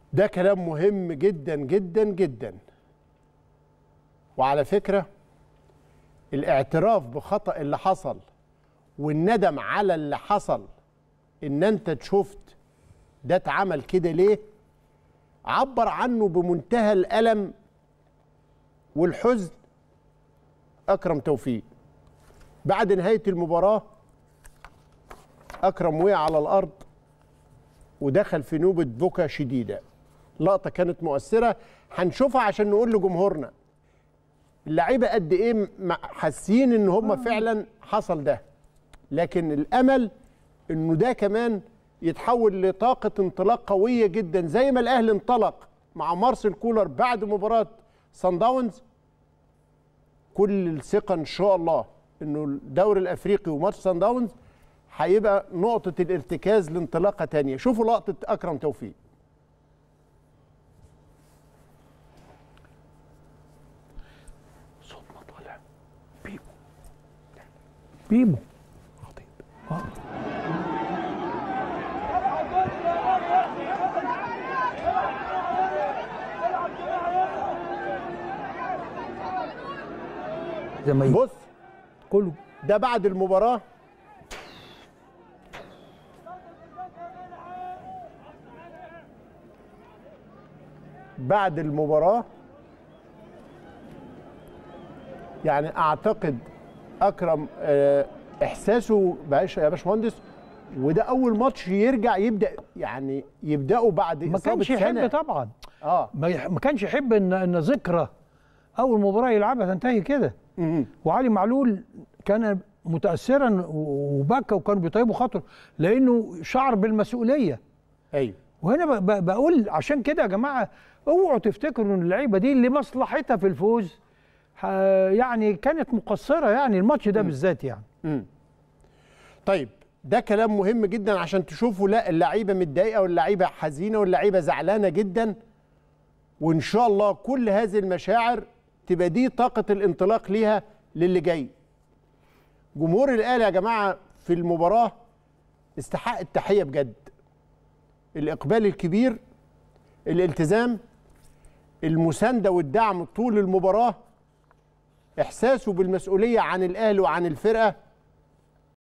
ده كلام مهم جدا جدا جدا وعلى فكرة الاعتراف بخطأ اللي حصل والندم على اللي حصل ان انت شفت ده اتعمل كده ليه عبر عنه بمنتهى الألم والحزن أكرم توفيق بعد نهاية المباراة أكرم وقع على الأرض ودخل في نوبة بكى شديدة لقطة كانت مؤثرة هنشوفها عشان نقول لجمهورنا اللعيبة قد إيه م- حاسين إن هم فعلا حصل ده لكن الأمل إنه ده كمان يتحول لطاقة انطلاق قوية جدا زي ما الأهلي انطلق مع مارسيل كولر بعد مباراة سان داونز كل الثقة إن شاء الله إنه الدوري الأفريقي وماتش سان داونز هيبقى نقطة الارتكاز لانطلاقة تانية شوفوا لقطة أكرم توفيق صوت ما طالع بيبو بيبو خطيب آه. زي ما يبقى بص كله ده بعد المباراة بعد المباراة يعني اعتقد اكرم آه، احساسه باش يا باشمهندس وده اول ماتش يرجع يبدا يعني يبداوا بعد ما إصابة كانش سنة. يحب طبعا اه ما يح- ما كانش يحب ان ان ذكرى اول مباراه يلعبها تنتهي كده مم. وعلي معلول كان متاثرا وبكى وكان بيطيبوا خاطره لانه شعر بالمسؤوليه ايوه وهنا ب- ب- بقول عشان كده يا جماعه اوعوا تفتكروا ان اللعيبه دي لمصلحتها في الفوز ح- يعني كانت مقصره يعني الماتش ده بالذات يعني مم. طيب ده كلام مهم جدا عشان تشوفوا لا اللعيبه متضايقه واللعيبه حزينه واللعيبه زعلانه جدا وان شاء الله كل هذه المشاعر تبقى دي طاقه الانطلاق ليها للي جاي جمهور الاهلي يا جماعه في المباراه استحق التحيه بجد الاقبال الكبير الالتزام المسانده والدعم طول المباراه احساسه بالمسؤوليه عن الاهلي وعن الفرقه